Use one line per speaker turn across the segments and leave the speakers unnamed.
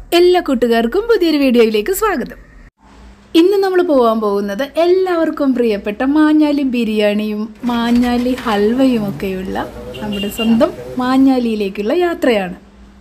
എല്ലാ കൂട്ടുകാർക്കും പുതിയൊരു വീഡിയോയിലേക്ക് സ്വാഗതം ഇന്ന് നമ്മൾ പോകാൻ പോകുന്നത് എല്ലാവർക്കും പ്രിയപ്പെട്ട മാഞ്ഞാലി ബിരിയാണിയും മാഞ്ഞാലി ഹൽവയും ഒക്കെയുള്ള നമ്മുടെ സ്വന്തം മാഞ്ഞാലിയിലേക്കുള്ള യാത്രയാണ്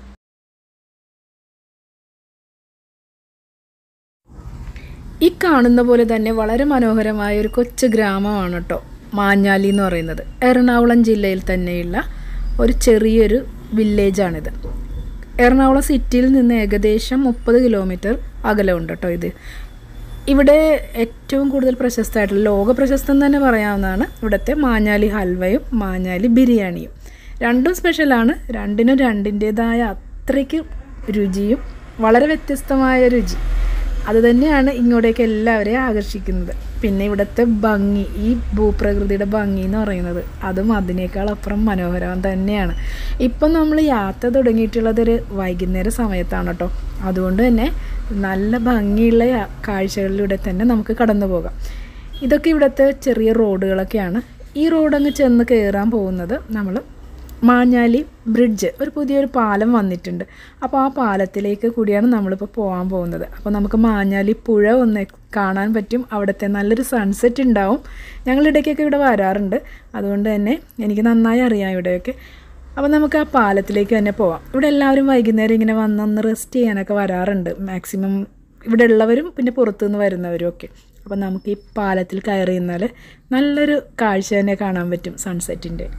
ഈ കാണുന്ന പോലെ തന്നെ വളരെ മനോഹരമായ ഒരു കൊച്ചു ഗ്രാമമാണ് കേട്ടോ മാഞ്ഞാലി എന്ന് പറയുന്നത് എറണാകുളം ജില്ലയിൽ തന്നെയുള്ള ഒരു ചെറിയൊരു വില്ലേജാണിത് എറണാകുളം സിറ്റിയിൽ നിന്ന് ഏകദേശം മുപ്പത് കിലോമീറ്റർ അകലമുണ്ട് കേട്ടോ ഇത് ഇവിടെ ഏറ്റവും കൂടുതൽ പ്രശസ്തമായിട്ടുള്ള ലോക പ്രശസ്തം തന്നെ പറയാവുന്നതാണ് ഇവിടുത്തെ മാഞ്ഞാലി ഹൽവയും മാഞ്ഞാലി ബിരിയാണിയും രണ്ടും സ്പെഷ്യലാണ് രണ്ടിനും രണ്ടിൻ്റേതായ അത്രയ്ക്ക് രുചിയും വളരെ വ്യത്യസ്തമായ രുചി അത് തന്നെയാണ് ഇങ്ങോട്ടേക്ക് എല്ലാവരെയും ആകർഷിക്കുന്നത് പിന്നെ ഇവിടുത്തെ ഭംഗി ഈ ഭൂപ്രകൃതിയുടെ ഭംഗി എന്ന് പറയുന്നത് അതും അതിനേക്കാൾ അപ്പുറം മനോഹരം തന്നെയാണ് ഇപ്പം നമ്മൾ യാത്ര തുടങ്ങിയിട്ടുള്ളതൊരു വൈകുന്നേര സമയത്താണ് കേട്ടോ അതുകൊണ്ട് തന്നെ നല്ല ഭംഗിയുള്ള യാ- കാഴ്ചകളിലൂടെ തന്നെ നമുക്ക് കടന്നു പോകാം ഇതൊക്കെ ഇവിടുത്തെ ചെറിയ റോഡുകളൊക്കെയാണ് ഈ റോഡ് അങ്ങ് ചെന്ന് കയറാൻ പോകുന്നത് നമ്മൾ മാഞ്ഞാലി ബ്രിഡ്ജ് ഒരു പുതിയൊരു പാലം വന്നിട്ടുണ്ട് അപ്പോൾ ആ പാലത്തിലേക്ക് കൂടിയാണ് നമ്മളിപ്പോൾ പോകാൻ പോകുന്നത് അപ്പോൾ നമുക്ക് മാഞ്ഞാലി പുഴ ഒന്ന് കാണാൻ പറ്റും അവിടുത്തെ നല്ലൊരു സൺസെറ്റ് ഉണ്ടാവും ഞങ്ങൾ ഇടയ്ക്കൊക്കെ ഇവിടെ വരാറുണ്ട് അതുകൊണ്ട് തന്നെ എനിക്ക് നന്നായി അറിയാം ഇവിടെയൊക്കെ അപ്പോൾ നമുക്ക് ആ പാലത്തിലേക്ക് തന്നെ പോവാം ഇവിടെ എല്ലാവരും വൈകുന്നേരം ഇങ്ങനെ വന്നൊന്ന് റെസ്റ്റ് ചെയ്യാനൊക്കെ വരാറുണ്ട് മാക്സിമം ഇവിടെ ഉള്ളവരും പിന്നെ പുറത്തുനിന്ന് വരുന്നവരും ഒക്കെ അപ്പോൾ നമുക്ക് ഈ പാലത്തിൽ കയറി നിന്നാൽ നല്ലൊരു കാഴ്ച തന്നെ കാണാൻ പറ്റും സൺസെറ്റിൻ്റെ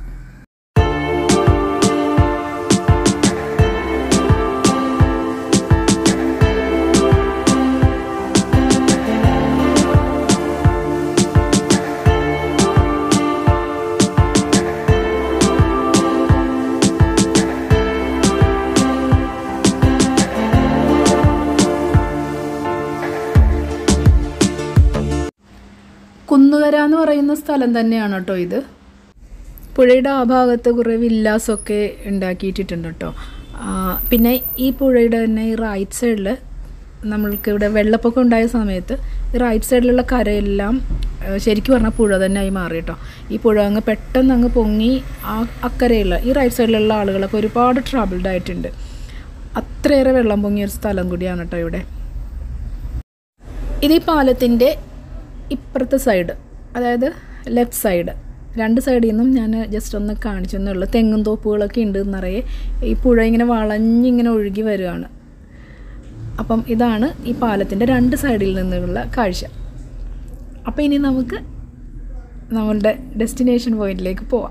കുന്നുകര എന്ന് പറയുന്ന സ്ഥലം തന്നെയാണ് കേട്ടോ ഇത് പുഴയുടെ ആ ഭാഗത്ത് കുറേ വില്ലാസൊക്കെ ഉണ്ടാക്കിയിട്ടിട്ടുണ്ട് കേട്ടോ ആ, പിന്നെ ഈ പുഴയുടെ തന്നെ ഈ റൈറ്റ് സൈഡിൽ നമ്മൾക്ക് ഇവിടെ വെള്ളപ്പൊക്കം ഉണ്ടായ സമയത്ത് ഈ റൈറ്റ് സൈഡിലുള്ള കരയെല്ലാം ആ, ശരിക്കും പറഞ്ഞാൽ പുഴ തന്നെ ആയി മാറി കേട്ടോ ഈ പുഴ അങ്ങ് പെട്ടെന്ന് അങ്ങ് പൊങ്ങി ആ അക്കരയുള്ള ഈ റൈറ്റ് സൈഡിലുള്ള ആളുകളൊക്കെ ഒരുപാട് ട്രബിൾഡ് ആയിട്ടുണ്ട് അത്രയേറെ വെള്ളം പൊങ്ങിയ ഒരു സ്ഥലം കൂടിയാണ് കേട്ടോ ഇവിടെ ഇത് ഈ പാലത്തിൻ്റെ ഇപ്പുറത്തെ സൈഡ് അതായത് ലെഫ്റ്റ് സൈഡ് രണ്ട് സൈഡിൽ നിന്നും ഞാൻ ജസ്റ്റ് ഒന്ന് കാണിച്ചെന്നേ ഉള്ളൂ തെങ്ങും തോപ്പുകളൊക്കെ ഉണ്ട് നിറയെ ഈ പുഴ ഇങ്ങനെ വളഞ്ഞിങ്ങനെ ഒഴുകി വരികയാണ് അപ്പം ഇതാണ് ഈ പാലത്തിൻ്റെ രണ്ട് സൈഡിൽ നിന്നുള്ള കാഴ്ച അപ്പോൾ ഇനി നമുക്ക് നമ്മളുടെ ഡെസ്റ്റിനേഷൻ പോയിന്റിലേക്ക് പോവാം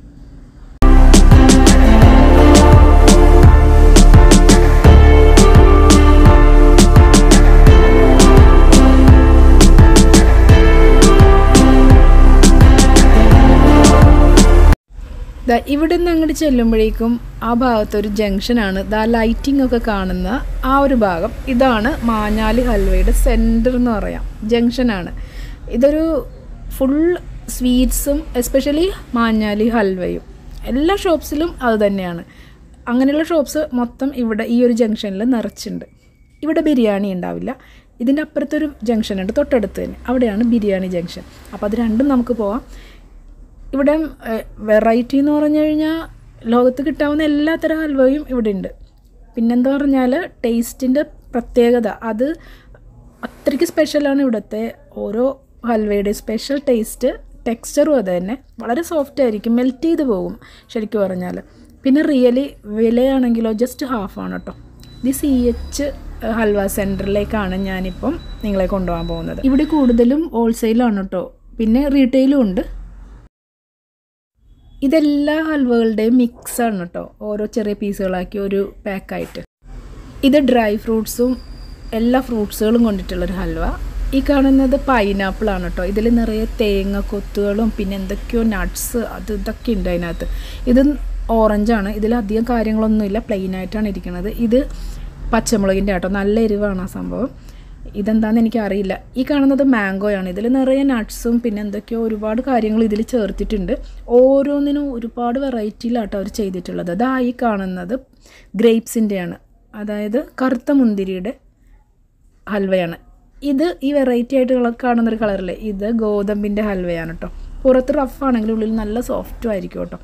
ദാ ഇവിടെ നിന്ന് അങ്ങോട്ട് ചെല്ലുമ്പോഴേക്കും ആ ഭാഗത്തൊരു ജംഗ്ഷനാണ് ദാ ലൈറ്റിംഗ് ഒക്കെ കാണുന്ന ആ ഒരു ഭാഗം ഇതാണ് മാഞ്ഞാലി ഹൽവയുടെ സെൻറ്റർ എന്ന് പറയാം ജംഗ്ഷനാണ് ഇതൊരു ഫുൾ സ്വീറ്റ്സും എസ്പെഷ്യലി മാഞ്ഞാലി ഹൽവയും എല്ലാ ഷോപ്സിലും അത് തന്നെയാണ് അങ്ങനെയുള്ള ഷോപ്സ് മൊത്തം ഇവിടെ ഈ ഒരു ജംഗ്ഷനിൽ നിറച്ചുണ്ട് ഇവിടെ ബിരിയാണി ഉണ്ടാവില്ല ഇതിൻ്റെ അപ്പുറത്തൊരു ജംഗ്ഷൻ ഉണ്ട് തൊട്ടടുത്ത് തന്നെ അവിടെയാണ് ബിരിയാണി ജംഗ്ഷൻ അപ്പോൾ അത് രണ്ടും നമുക്ക് പോവാം ഇവിടെ വെറൈറ്റി എന്ന് പറഞ്ഞു കഴിഞ്ഞാൽ ലോകത്ത് കിട്ടാവുന്ന എല്ലാത്തരം ഹൽവയും ഇവിടെ ഉണ്ട് പിന്നെന്താ പറഞ്ഞാൽ ടേസ്റ്റിൻ്റെ പ്രത്യേകത അത് അത്രയ്ക്ക് സ്പെഷ്യലാണ് ഇവിടുത്തെ ഓരോ ഹൽവയുടെ സ്പെഷ്യൽ ടേസ്റ്റ് ടെക്സ്ചറും അത് തന്നെ വളരെ സോഫ്റ്റ് ആയിരിക്കും മെൽറ്റ് ചെയ്ത് പോകും ശരിക്കും പറഞ്ഞാൽ പിന്നെ റിയലി വിലയാണെങ്കിലോ ജസ്റ്റ് ഹാഫാണ് കേട്ടോ ഇത് സി എച്ച് ഹൽവ സെൻറ്ററിലേക്കാണ് ഞാനിപ്പം നിങ്ങളെ കൊണ്ടുപോകാൻ പോകുന്നത് ഇവിടെ കൂടുതലും ഹോൾസെയിലാണ് കേട്ടോ പിന്നെ റീറ്റെയിലും ഉണ്ട് ഇതെല്ലാ ഹൽവകളുടെയും മിക്സാണ് കേട്ടോ ഓരോ ചെറിയ പീസുകളാക്കി ഒരു പാക്കായിട്ട് ഇത് ഡ്രൈ ഫ്രൂട്ട്സും എല്ലാ ഫ്രൂട്ട്സുകളും കൊണ്ടിട്ടുള്ളൊരു ഹൽവ ഈ കാണുന്നത് പൈനാപ്പിൾ ആണ് കേട്ടോ ഇതിൽ നിറയെ തേങ്ങ കൊത്തുകളും പിന്നെ എന്തൊക്കെയോ നട്ട്സ് അത് ഇതൊക്കെ ഉണ്ട് അതിനകത്ത് ഇത് ഓറഞ്ചാണ് ഇതിൽ അധികം കാര്യങ്ങളൊന്നുമില്ല പ്ലെയിൻ ആയിട്ടാണ് ഇരിക്കുന്നത് ഇത് പച്ചമുളകിൻ്റെ ആട്ടോ നല്ല എരിവാണ് ആ സംഭവം ഇതെന്താണെന്ന് എനിക്കറിയില്ല ഈ കാണുന്നത് മാംഗോയാണ് ഇതിൽ നിറയെ നട്ട്സും പിന്നെ എന്തൊക്കെയോ ഒരുപാട് കാര്യങ്ങൾ ഇതിൽ ചേർത്തിട്ടുണ്ട് ഓരോന്നിനും ഒരുപാട് വെറൈറ്റിയിലാട്ടോ അവർ ചെയ്തിട്ടുള്ളത് അതാ ഈ കാണുന്നത് ഗ്രേപ്സിൻ്റെയാണ് അതായത് കറുത്ത മുന്തിരിയുടെ ഹൽവയാണ് ഇത് ഈ വെറൈറ്റി ആയിട്ട് കള- കാണുന്നൊരു കളറില്ലേ ഇത് ഗോതമ്പിൻ്റെ ഹൽവയാണ് കേട്ടോ പുറത്ത് റഫ് ആണെങ്കിലും ഉള്ളിൽ നല്ല സോഫ്റ്റും ആയിരിക്കും കേട്ടോ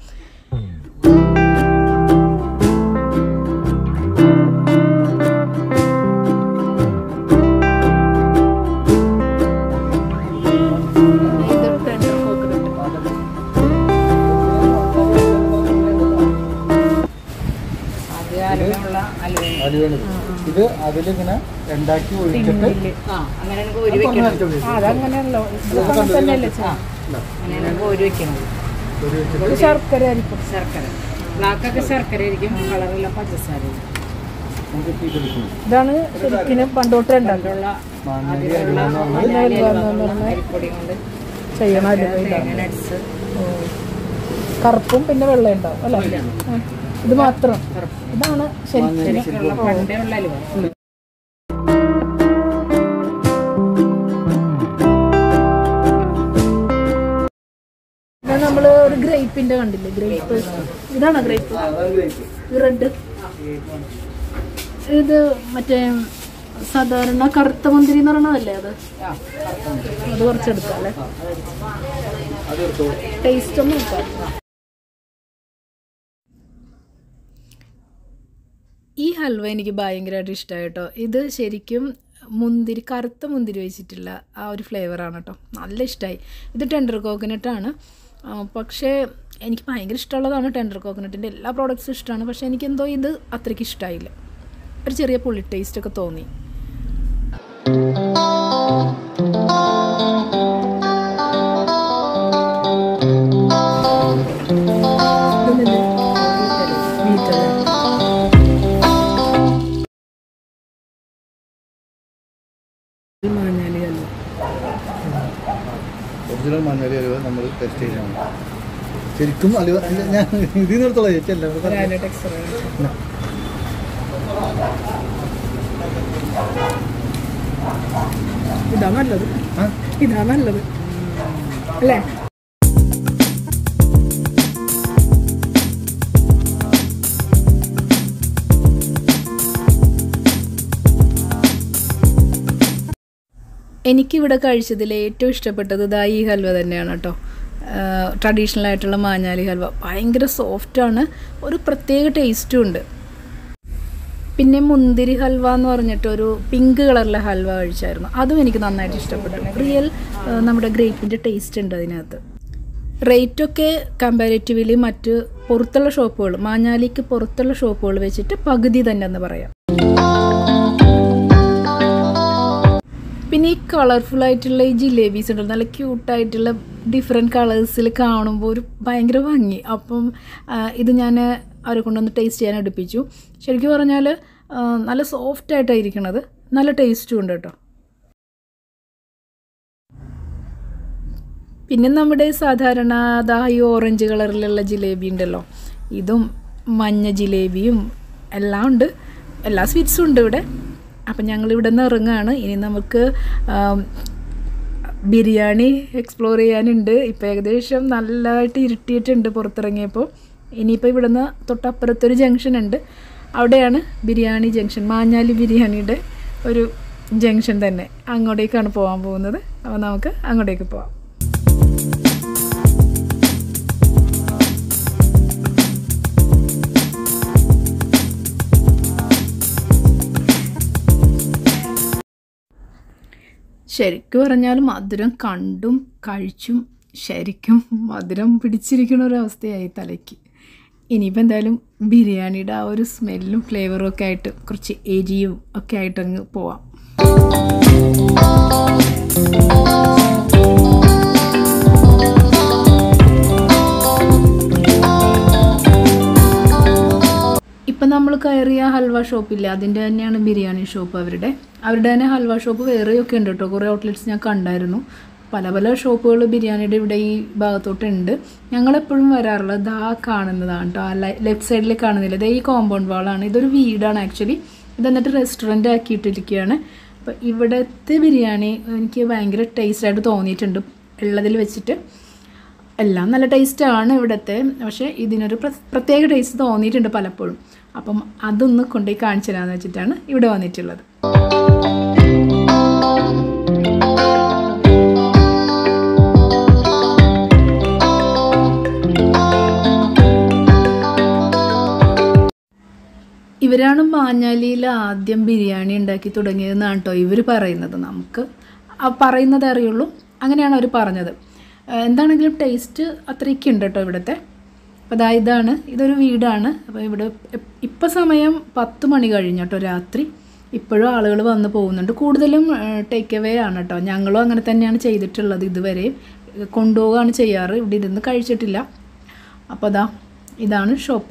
അലുവണത് ഇത് അതിലിങ്ങനെ ഉണ്ടാക്കി ഒഴിച്ചിട്ട്
ആ അങ്ങനെ നമുക്ക് ഒരു വെക്കണം
അതങ്ങനെയല്ലോ ഇതിപ്പോ അങ്ങനെ തന്നെയല്ലേ ചെയ്യുന്നത്?
അങ്ങനെ നമുക്ക് ഒരു വെക്കണം
ഒരു വെച്ചിട്ട്
ഇത് ശർക്കര ആയിരിക്കും
ശർക്കര ബ്ലാക്കൊക്കെ ശർക്കര ആയിരിക്കും കളറെല്ലാം പഞ്ചസാര
നമുക്ക് ചെയ്തെടുക്കണം
ഇതാണ് ശരിക്കും പണ്ടോട്ട് ഉണ്ടാക്കുക
ഉള്ള
മാങ്ങ അലുവ എന്ന് പറഞ്ഞാൽ
മഞ്ഞാലി
അലുവ
അലുവ
എന്ന്
എന്നുള്ള അരിപ്പൊടി കൊണ്ട്
ചെയ്യണം അല്ലേ
തേങ്ങ നട്സ്
കറുപ്പും പിന്നെ വെള്ള ഉണ്ടാവും അല്ലേ ആ. ഇത് മാത്രം ഇതാണ് ശരിക്കും
ശരിക്കുള്ള പണ്ടേ ഉള്ള അലുവ
ഇത് നമ്മള് ഒരു ഗ്രേപ്പിന്റെ കണ്ടില്ലേ ഗ്രേപ്പ് ഇതാണോ ഗ്രേപ്പ് റെഡ് ഇത് മറ്റേ സാധാരണ കറുത്ത മുന്തിരി എന്ന് പറയണതല്ലേ അത്
ആ
അത് കുറച്ചെടുക്കാം അല്ലേ
അതെടുത്തോ
ടേസ്റ്റ് ഒന്ന് നോക്കാം ഈ ഹൽവ എനിക്ക് ഭയങ്കരമായിട്ട് ഇഷ്ടമായി കേട്ടോ ഇത് ശരിക്കും മുന്തിരി കറുത്ത മുന്തിരി വെച്ചിട്ടുള്ള ആ ഒരു ഫ്ലേവറാണ് കേട്ടോ നല്ല ഇഷ്ടമായി ഇത് ടെൻഡർ കോക്കനട്ടാണ് പക്ഷേ എനിക്ക് ഭയങ്കര ഇഷ്ടമുള്ളതാണ് ടെൻഡർ കോക്കനട്ടിൻ്റെ എല്ലാ പ്രോഡക്റ്റ്സും ഇഷ്ടമാണ് പക്ഷേ എനിക്കെന്തോ ഇത് അത്രയ്ക്ക് ഇഷ്ടമായില്ല ഒരു ചെറിയ പുള്ളി ടേസ്റ്റ് ഒക്കെ തോന്നി ഇതൊന്നില്ലേ? മീറ്റല്ലേ? ഇത് മാഞ്ഞാലി അല്ല
ഒറിജിനൽ മഞ്ഞളി അലുവ നമ്മൾ ടെസ്റ്റ് ചെയ്യണം ശരിക്കും അലുവ ഇല്ല, ഞാൻ ഇതിൽ നിർത്തുള്ള ചേച്ചല്ല ഇവിടെ പറഞ്ഞു.
അതിൻ്റെ ടെക്സ്ചർ ഇതാ നല്ലത്
ആ?
ഇതാ നല്ലത് അല്ലേ എനിക്കിവിടെ കഴിച്ചതിൽ ഏറ്റവും ഇഷ്ടപ്പെട്ടത് ഇതാ ഈ ഹൽവ തന്നെയാണ് കേട്ടോ ട്രഡീഷണൽ ആയിട്ടുള്ള മാഞ്ഞാലി ഹൽവ ഭയങ്കര സോഫ്റ്റാണ് ഒരു പ്രത്യേക ടേസ്റ്റും ഉണ്ട് പിന്നെ മുന്തിരി ഹൽവ എന്ന് പറഞ്ഞിട്ട് ഒരു പിങ്ക് കളറിലെ ഹൽവ കഴിച്ചായിരുന്നു അതും എനിക്ക് നന്നായിട്ട് ഇഷ്ടപ്പെട്ടു റിയൽ ആ, നമ്മുടെ ഗ്രേപ്പിൻ്റെ ടേസ്റ്റ് ഉണ്ട് അതിനകത്ത് റേറ്റൊക്കെ കമ്പാരിറ്റീവ്ലി മറ്റ് പുറത്തുള്ള ഷോപ്പുകൾ മാഞ്ഞാലിക്ക് പുറത്തുള്ള ഷോപ്പുകൾ വെച്ചിട്ട് പകുതി തന്നെ എന്ന് പറയാം പിന്നെ ഈ കളർഫുൾ ആയിട്ടുള്ള ഈ ജിലേബീസ് ഉണ്ടല്ലോ നല്ല ക്യൂട്ടായിട്ടുള്ള ഡിഫറെൻറ്റ് കളേഴ്സിൽ കാണുമ്പോൾ ഒരു ഭയങ്കര ഭംഗി അപ്പം ആ, ഇത് ഞാൻ അവരെ കൊണ്ടൊന്ന് ടേസ്റ്റ് ചെയ്യാൻ എടുപ്പിച്ചു ശരിക്കും പറഞ്ഞാൽ ആ, നല്ല സോഫ്റ്റ് ആയിട്ടായിരിക്കണത് നല്ല ടേസ്റ്റും ഉണ്ട് കേട്ടോ പിന്നെ നമ്മുടെ സാധാരണ അതാ ഈ ഓറഞ്ച് കളറിലുള്ള ജിലേബി ഉണ്ടല്ലോ ഇതും മഞ്ഞ ജിലേബിയും എല്ലാം ഉണ്ട് എല്ലാ സ്വീറ്റ്സും ഉണ്ട് ഇവിടെ അപ്പം ഞങ്ങൾ ഇവിടെ നിന്ന് ഇറങ്ങുകയാണ് ഇനി നമുക്ക് ആം, ബിരിയാണി എക്സ്പ്ലോർ ചെയ്യാനുണ്ട് ഇപ്പോൾ ഏകദേശം നല്ലതായിട്ട് ഇരുട്ടിയിട്ടുണ്ട് പുറത്തിറങ്ങിയപ്പോൾ ഇനിയിപ്പോൾ ഇവിടുന്ന് തൊട്ടപ്പുറത്തൊരു ജംഗ്ഷൻ ഉണ്ട് അവിടെയാണ് ബിരിയാണി ജംഗ്ഷൻ മാഞ്ഞാലി ബിരിയാണിയുടെ ഒരു ജംഗ്ഷൻ തന്നെ അങ്ങോട്ടേക്കാണ് പോകാൻ പോകുന്നത് അപ്പോൾ നമുക്ക് അങ്ങോട്ടേക്ക് പോവാം ശരിക്കും പറഞ്ഞാൽ മധുരം കണ്ടും കഴിച്ചും ശരിക്കും മധുരം പിടിച്ചിരിക്കുന്ന ഒരവസ്ഥയായി തലയ്ക്ക് ഇനിയിപ്പോൾ എന്തായാലും ബിരിയാണിയുടെ ആ ഒരു സ്മെല്ലും ഫ്ലേവറും ഒക്കെ ആയിട്ട് കുറച്ച് എരിയും ഒക്കെ ആയിട്ട് അങ്ങ് പോവാം ഇപ്പം നമ്മൾ കയറിയ ഹൽവ ഷോപ്പില്ലേ അതിൻ്റെ തന്നെയാണ് ബിരിയാണി ഷോപ്പ് അവരുടെ അവരുടെ തന്നെ ഹൽവ ഷോപ്പ് വേറെയൊക്കെ ഉണ്ട് കേട്ടോ കുറേ ഔട്ട്ലെറ്റ്സ് ഞാൻ കണ്ടായിരുന്നു പല പല ഷോപ്പുകൾ ബിരിയാണിയുടെ ഇവിടെ ഈ ഭാഗത്തോട്ടുണ്ട് ഞങ്ങളെപ്പോഴും വരാറുള്ളത് ദാ കാണുന്നതാണ് കേട്ടോ ആ ലെഫ്റ്റ് സൈഡിൽ കാണുന്നില്ല ദേ ഈ കോമ്പൗണ്ട് വാളാണ് ഇതൊരു വീടാണ് ആക്ച്വലി ഇത് എന്നിട്ട് റെസ്റ്റോറൻറ്റ് ആക്കിയിട്ടിരിക്കുകയാണ് അപ്പോൾ ഇവിടുത്തെ ബിരിയാണി എനിക്ക് ഭയങ്കര ടേസ്റ്റായിട്ട് തോന്നിയിട്ടുണ്ട് ഉള്ളതിൽ വെച്ചിട്ട് എല്ലാം നല്ല ടേസ്റ്റാണ് ഇവിടുത്തെ പക്ഷേ ഇതിനൊരു പ്ര- പ്രത്യേക ടേസ്റ്റ് തോന്നിയിട്ടുണ്ട് പലപ്പോഴും അപ്പം അതൊന്ന് കൊണ്ടുപോയി കാണിച്ചു തരാമെന്ന് വെച്ചിട്ടാണ് ഇവിടെ വന്നിട്ടുള്ളത് ഇവരാണ് മാഞ്ഞാലിയിൽ ആദ്യം ബിരിയാണി ഉണ്ടാക്കി തുടങ്ങിയതെന്നാണ് കേട്ടോ ഇവർ പറയുന്നത് നമുക്ക് ആ പറയുന്നതേ അറിയുള്ളൂ അങ്ങനെയാണ് അവർ പറഞ്ഞത് ഏഹ് എന്താണെങ്കിലും ടേസ്റ്റ് അത്രയ്ക്ക് ഉണ്ട് കേട്ടോ ഇവിടുത്തെ അപ്പോൾ അതാ ഇതാണ് ഇതൊരു വീടാണ് അപ്പോൾ ഇവിടെ ഇപ്പം സമയം പത്ത് മണി കഴിഞ്ഞു കേട്ടോ രാത്രി ഇപ്പോഴും ആളുകൾ വന്ന് പോകുന്നുണ്ട് കൂടുതലും ടേക്ക് അവേ ആണ് കേട്ടോ ഞങ്ങളും അങ്ങനെ തന്നെയാണ് ചെയ്തിട്ടുള്ളത് ഇതുവരെ കൊണ്ടുപോവുകയാണ് ചെയ്യാറ് ഇവിടെ ഇരുന്ന് കഴിച്ചിട്ടില്ല അപ്പോൾ അതാ ഇതാണ് ഷോപ്പ്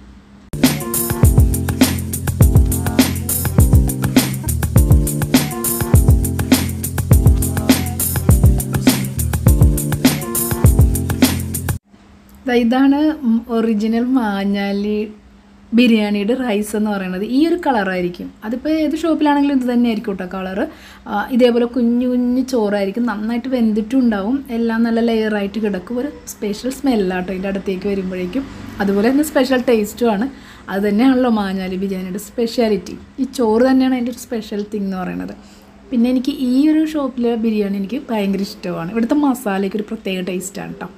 ദാ ഇതാണ് ഒറിജിനൽ മാഞ്ഞാലി ബിരിയാണിയുടെ റൈസ് എന്ന് പറയുന്നത് ഈ ഒരു കളറായിരിക്കും അതിപ്പോൾ ഏത് ഷോപ്പിലാണെങ്കിലും ഇത് തന്നെ ആയിരിക്കും കേട്ടോ കളറ് ഇതേപോലെ കുഞ്ഞു കുഞ്ഞു ചോറായിരിക്കും നന്നായിട്ട് വെന്തിട്ടും ഉണ്ടാവും എല്ലാം നല്ല ലെയറായിട്ട് കിടക്കും ഒരു സ്പെഷ്യൽ സ്മെല്ലാട്ടോ ഇതിൻ്റെ അടുത്തേക്ക് വരുമ്പോഴേക്കും അതുപോലെ തന്നെ സ്പെഷ്യൽ ടേസ്റ്റും ആണ് അത് തന്നെയാണല്ലോ മാഞ്ഞാലി ബിരിയാണിയുടെ സ്പെഷ്യാലിറ്റി ഈ ചോറ് തന്നെയാണ് അതിൻ്റെ ഒരു സ്പെഷ്യൽ തിങ് എന്ന് പറയുന്നത് പിന്നെ എനിക്ക് ഈ ഒരു ഷോപ്പിലെ ബിരിയാണി എനിക്ക് ഭയങ്കര ഇഷ്ടമാണ് ഇവിടുത്തെ മസാലയ്ക്ക് ഒരു പ്രത്യേക ടേസ്റ്റാണ് കേട്ടോ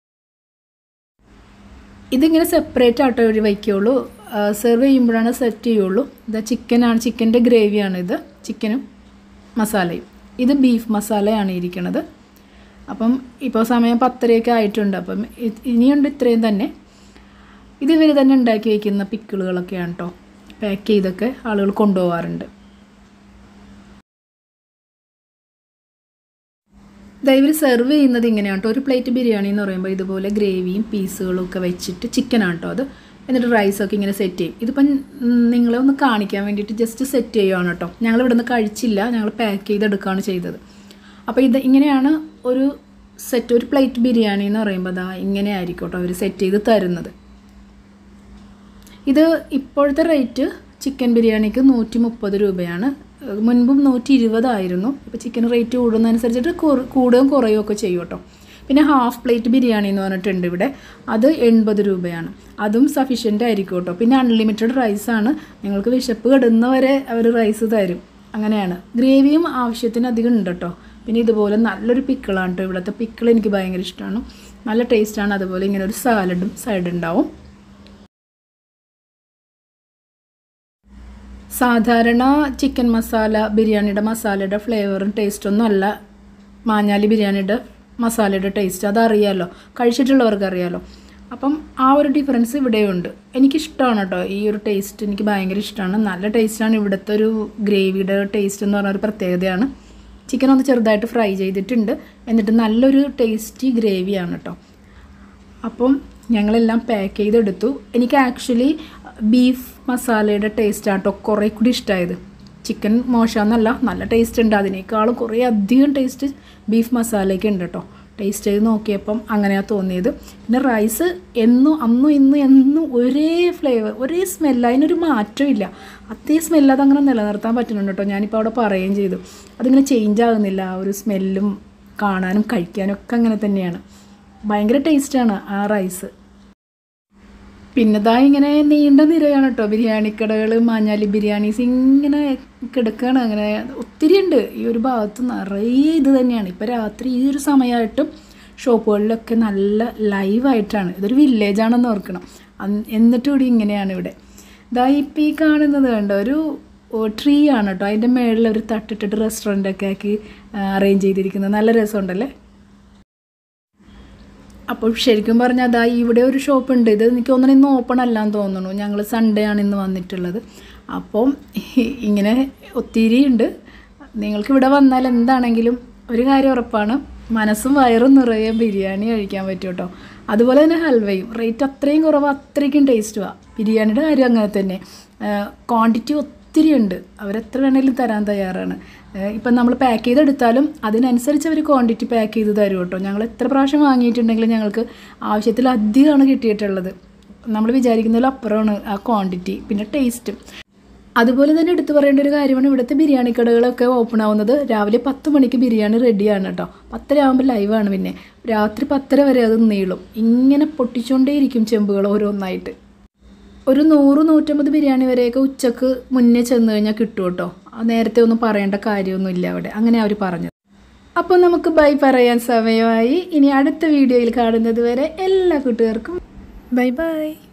ഇതിങ്ങനെ സെപ്പറേറ്റ് ആട്ടോ ഒരു വയ്ക്കുള്ളൂ സെർവ് ചെയ്യുമ്പോഴാണ് സെറ്റ് ചെയ്യുള്ളൂ ഇതാ ചിക്കനാണ് ചിക്കൻ്റെ ഗ്രേവിയാണ് ഇത് ചിക്കനും മസാലയും ഇത് ബീഫ് മസാലയാണ് ഇരിക്കുന്നത് അപ്പം ഇപ്പോൾ സമയം പത്തരയൊക്കെ ആയിട്ടുണ്ട് അപ്പം ഇത് ഇനിയുണ്ട് ഇത്രയും തന്നെ ഇത് ഇവർ തന്നെ ഉണ്ടാക്കി വയ്ക്കുന്ന പിക്കിളുകളൊക്കെയാണ് കേട്ടോ പാക്ക് ചെയ്തൊക്കെ ആളുകൾ കൊണ്ടുപോകാറുണ്ട് ഇവർ സെർവ് ചെയ്യുന്നത് ഇങ്ങനെയാണ് കേട്ടോ ഒരു പ്ലേറ്റ് ബിരിയാണി എന്ന് പറയുമ്പോൾ ഇതുപോലെ ഗ്രേവിയും പീസുകളും ഒക്കെ വെച്ചിട്ട് ചിക്കനാണ് കേട്ടോ അത് എന്നിട്ട് റൈസൊക്കെ ഇങ്ങനെ സെറ്റ് ചെയ്യും ഇതിപ്പം നിങ്ങളെ ഒന്ന് കാണിക്കാൻ വേണ്ടിയിട്ട് ജസ്റ്റ് സെറ്റ് ചെയ്യുകയാണ് കേട്ടോ ഞങ്ങൾ ഇവിടെ നിന്ന് കഴിച്ചില്ല ഞങ്ങൾ പാക്ക് ചെയ്തെടുക്കുകയാണ് ചെയ്തത് അപ്പോൾ ഇത് ഇങ്ങനെയാണ് ഒരു സെറ്റ് ഒരു പ്ലേറ്റ് ബിരിയാണി എന്ന് പറയുമ്പോൾ അതാ ഇങ്ങനെ ആയിരിക്കും കേട്ടോ അവർ സെറ്റ് ചെയ്ത് തരുന്നത് ഇത് ഇപ്പോഴത്തെ റേറ്റ് ചിക്കൻ ബിരിയാണിക്ക് നൂറ്റി മുപ്പത് രൂപയാണ് മുൻപും നൂറ്റി ഇരുപതായിരുന്നു ഇപ്പോൾ ചിക്കൻ റേറ്റ് കൂടുന്നതനുസരിച്ചിട്ട് കൂടുകയും കുറയുകയും ഒക്കെ ചെയ്യും കേട്ടോ പിന്നെ ഹാഫ് പ്ലേറ്റ് ബിരിയാണി എന്ന് പറഞ്ഞിട്ടുണ്ട് ഇവിടെ അത് എൺപത് രൂപയാണ് അതും സഫീഷ്യൻ്റ് ആയിരിക്കും കേട്ടോ പിന്നെ അൺലിമിറ്റഡ് റൈസാണ് നിങ്ങൾക്ക് വിശപ്പ് കെടുന്നവരെ അവർ റൈസ് തരും അങ്ങനെയാണ് ഗ്രേവിയും ആവശ്യത്തിന് അധികം ഉണ്ട് കേട്ടോ പിന്നെ ഇതുപോലെ നല്ലൊരു പിക്കിളാണ് കേട്ടോ ഇവിടുത്തെ പിക്കിൾ എനിക്ക് ഭയങ്കര ഇഷ്ടമാണ് നല്ല ടേസ്റ്റാണ് അതുപോലെ ഇങ്ങനെ ഒരു സാലഡും സൈഡ് ഉണ്ടാവും സാധാരണ ചിക്കൻ മസാല ബിരിയാണിയുടെ മസാലയുടെ ഫ്ലേവറും ടേസ്റ്റൊന്നും അല്ല മാഞ്ഞാലി ബിരിയാണിയുടെ മസാലയുടെ ടേസ്റ്റ് അതറിയാലോ കഴിച്ചിട്ടുള്ളവർക്ക് അറിയാലോ അപ്പം ആ ഒരു ഡിഫറൻസ് ഇവിടെയുണ്ട് എനിക്കിഷ്ടമാണ് കേട്ടോ ഈ ഒരു ടേസ്റ്റ് എനിക്ക് ഭയങ്കര ഇഷ്ടമാണ് നല്ല ടേസ്റ്റാണ് ഇവിടുത്തെ ഒരു ഗ്രേവിയുടെ ടേസ്റ്റ് എന്ന് പറഞ്ഞ ഒരു പ്രത്യേകതയാണ് ചിക്കൻ ഒന്ന് ചെറുതായിട്ട് ഫ്രൈ ചെയ്തിട്ടുണ്ട് എന്നിട്ട് നല്ലൊരു ടേസ്റ്റി ഗ്രേവിയാണ് കേട്ടോ അപ്പം ഞങ്ങളെല്ലാം പാക്ക് ചെയ്തെടുത്തു എനിക്ക് ആക്ച്വലി ബീഫ് മസാലയുടെ ടേസ്റ്റ് ആട്ടോ കുറേ കൂടി ഇഷ്ടമായത് ചിക്കൻ മോശമെന്നല്ല നല്ല ടേസ്റ്റ് ഉണ്ട് അതിനേക്കാളും കുറേ അധികം ടേസ്റ്റ് ബീഫ് മസാലയ്ക്ക് ഉണ്ട് കേട്ടോ ടേസ്റ്റ് ചെയ്ത് നോക്കിയപ്പം അങ്ങനെയാണ് തോന്നിയത് പിന്നെ റൈസ് എന്നും അന്നും ഇന്നും എന്നും ഒരേ ഫ്ലേവർ ഒരേ സ്മെല്ല് അതിനൊരു മാറ്റമില്ല അതേ സ്മെല്ല് അതങ്ങനെ നിലനിർത്താൻ പറ്റുന്നുണ്ട് കേട്ടോ ഞാനിപ്പോൾ അവിടെ പറയുകയും ചെയ്തു അതിങ്ങനെ ചേഞ്ച് ആകുന്നില്ല ആ ഒരു സ്മെല്ലും കാണാനും കഴിക്കാനും ഒക്കെ അങ്ങനെ തന്നെയാണ് ഭയങ്കര ടേസ്റ്റാണ് ആ റൈസ് പിന്നെ ദാ ഇങ്ങനെ നീണ്ട നിരയാണ് കേട്ടോ ബിരിയാണി കടകൾ മാഞ്ഞാലി ബിരിയാണീസ് ഇങ്ങനെ കിടക്കുകയാണ് അങ്ങനെ ഒത്തിരി ഉണ്ട് ഈ ഒരു ഭാഗത്ത് നിറയെ ഇത് തന്നെയാണ് ഇപ്പോൾ രാത്രി ഈ ഒരു സമയമായിട്ടും ഷോപ്പുകളിലൊക്കെ നല്ല ലൈവായിട്ടാണ് ഇതൊരു വില്ലേജാണെന്ന് ഓർക്കണം അന്ന് എന്നിട്ട് കൂടി ഇങ്ങനെയാണ് ഇവിടെ ദാ ഇപ്പം ഈ കാണുന്നത് കണ്ടോ ഒരു ട്രീ ആണ് കേട്ടോ അതിൻ്റെ മേളിൽ ഒരു തട്ടിട്ടിട്ട് റെസ്റ്റോറൻ്റൊക്കെ ആക്കി അറേഞ്ച് ചെയ്തിരിക്കുന്നത് നല്ല രസമുണ്ടല്ലേ അപ്പോൾ ശരിക്കും പറഞ്ഞാൽ അതാ ഇവിടെ ഒരു ഷോപ്പ് ഉണ്ട് ഇത് എനിക്ക് തോന്നുന്നു ഇന്ന് ഓപ്പൺ അല്ലാന്ന് തോന്നുന്നു ഞങ്ങൾ സൺഡേ ആണ് ഇന്ന് വന്നിട്ടുള്ളത് അപ്പം ഇങ്ങനെ ഒത്തിരി ഉണ്ട് നിങ്ങൾക്ക് ഇവിടെ വന്നാൽ എന്താണെങ്കിലും ഒരു കാര്യം ഉറപ്പാണ് മനസ്സും വയറും നിറയെ ബിരിയാണി കഴിക്കാൻ പറ്റും കേട്ടോ അതുപോലെ തന്നെ ഹൽവയും റേറ്റ് അത്രയും കുറവ് അത്രയ്ക്കും ടേസ്റ്റുമാണ് ബിരിയാണിയുടെ കാര്യം അങ്ങനെ തന്നെ ക്വാണ്ടിറ്റി ഒത്തിരി ഉണ്ട് അവരെത്ര വേണേലും തരാൻ തയ്യാറാണ് ഇപ്പം നമ്മൾ പാക്ക് ചെയ്തെടുത്താലും അതിനനുസരിച്ച് അവർ ക്വാണ്ടിറ്റി പാക്ക് ചെയ്ത് തരും കേട്ടോ ഞങ്ങൾ എത്ര പ്രാവശ്യം വാങ്ങിയിട്ടുണ്ടെങ്കിലും ഞങ്ങൾക്ക് ആവശ്യത്തിലധികമാണ് കിട്ടിയിട്ടുള്ളത് നമ്മൾ വിചാരിക്കുന്നതിൽ അപ്പുറമാണ് ആ ക്വാണ്ടിറ്റി പിന്നെ ടേസ്റ്റും അതുപോലെ തന്നെ എടുത്തു പറയേണ്ട ഒരു കാര്യമാണ് ഇവിടുത്തെ ബിരിയാണി കടകളൊക്കെ ഓപ്പൺ ആവുന്നത് രാവിലെ പത്ത് മണിക്ക് ബിരിയാണി റെഡിയാണ് കേട്ടോ പത്തര ആകുമ്പോൾ ലൈവാണ് പിന്നെ രാത്രി പത്തര വരെ അത് നീളും ഇങ്ങനെ പൊട്ടിച്ചുകൊണ്ടേയിരിക്കും ചെമ്പുകൾ ഓരോന്നായിട്ട് ഒരു നൂറ് നൂറ്റമ്പത് ബിരിയാണി വരെയൊക്കെ ഉച്ചക്ക് മുന്നേ ചെന്ന് കഴിഞ്ഞാൽ കിട്ടും കേട്ടോ നേരത്തെ ഒന്നും പറയേണ്ട കാര്യമൊന്നുമില്ല അവിടെ അങ്ങനെ അവർ പറഞ്ഞത് അപ്പോൾ നമുക്ക് ബൈ പറയാൻ സമയമായി ഇനി അടുത്ത വീഡിയോയിൽ കാണുന്നത് വരെ എല്ലാ കൂട്ടുകാർക്കും ബൈ ബൈ